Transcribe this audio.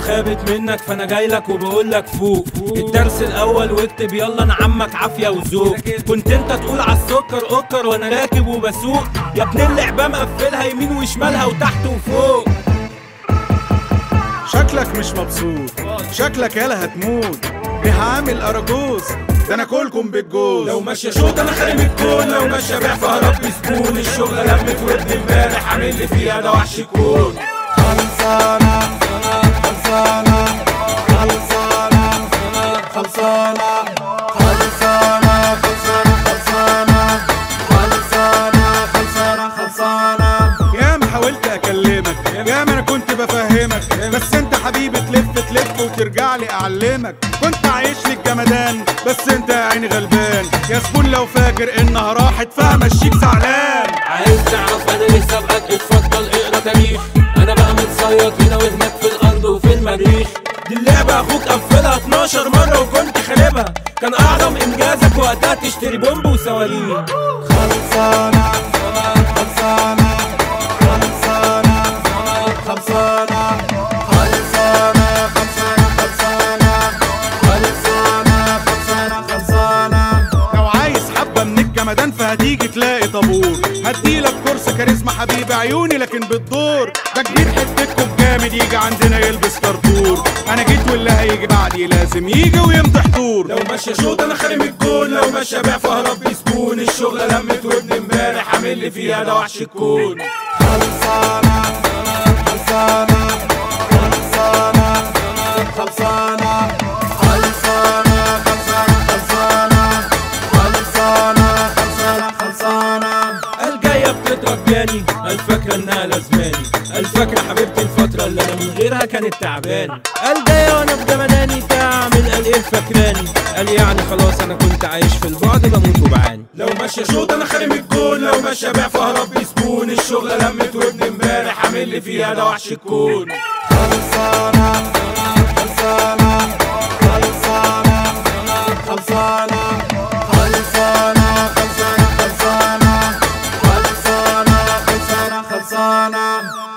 خابت منك فانا جاي لك وبقول لك فوق الدرس الاول واكتب يلا انا عمك عافيه وذوق كنت انت تقول على السكر اوكر وانا راكب وبسوق يا ابن اللعبه مقفلها يمين وشمالها وتحت وفوق شكلك مش مبسوط شكلك يالا هتموت دي هعمل اراجوز ده انا كلكم بالجوز لو ماشية شوط انا خارم الكون لو ماشية بيع فيها رب سكون الشغلة لمت ودني امبارح عامل لي فيها ده وحش كون خلصانة خلصانة خلصانة خلصانة خلصانة خلصانة خلصانة خلصانة خلصانة يا ما حاولت اكلمك يا ما انا كنت بفهمك بس انت حبيبي تلف تلف وترجع لي اعلمك كنت عايش لي الجمدان بس انت يا عيني غلبان يا زبون لو فاكر انها راحت فهمشيك زعلان عايز تعرف انا ليه سابقك اتفضل اقرا تاريخ انا بقى متصيد هنا وهناك في الارض وفي المريخ دي اللعبة اخوك قفلها 12 مرة وكنت خاربها كان اعظم انجازك وقتها تشتري بومب وصواريخ خلصانة خلصانة خلصانة خلصانة خلصانة خلصانة خلصانة خلصانة خلصانة لو عايز حبة من الجمدان فهتيجي تلاقي طابور هديلك كورس كاريزما حبيبي عيوني لكن بتدور ده جديد حتتكم جامد يجي عندنا يلبس طرطور انا جيت واللي هيجي بعدي لازم يجي ويمضي حضور لو ماشية شوط انا خارم الكون لو ماشية بيع فيها رب سكون الشغلة لمت ودني امبارح عامل لي فيها ده وحش الكون خلصانة خلصانة خلصانة خلصانة خلصانة خلصانة خلصانة خلصانة خلصانة الجاية بتترجاني الفاكرة انها لازماني الفاكرة حبيبتي الفترة اللي انا من غيرها كانت تعباني الجاية وانا في جمداني تعمل قال ايه فاكراني قال يعني خلاص انا كنت عايش في البعد بموت وبعاني لو ماشية شوط انا خارم الكون لو ماشية بيع فيها ربي سكون الشغلة لمت ودني امبارح عامل لي فيها ده وحش الكون خلصانة خلصانة خلصانة خلصانة خلصانة خلصانة خلصانة خلصانة خلصانة خلصانة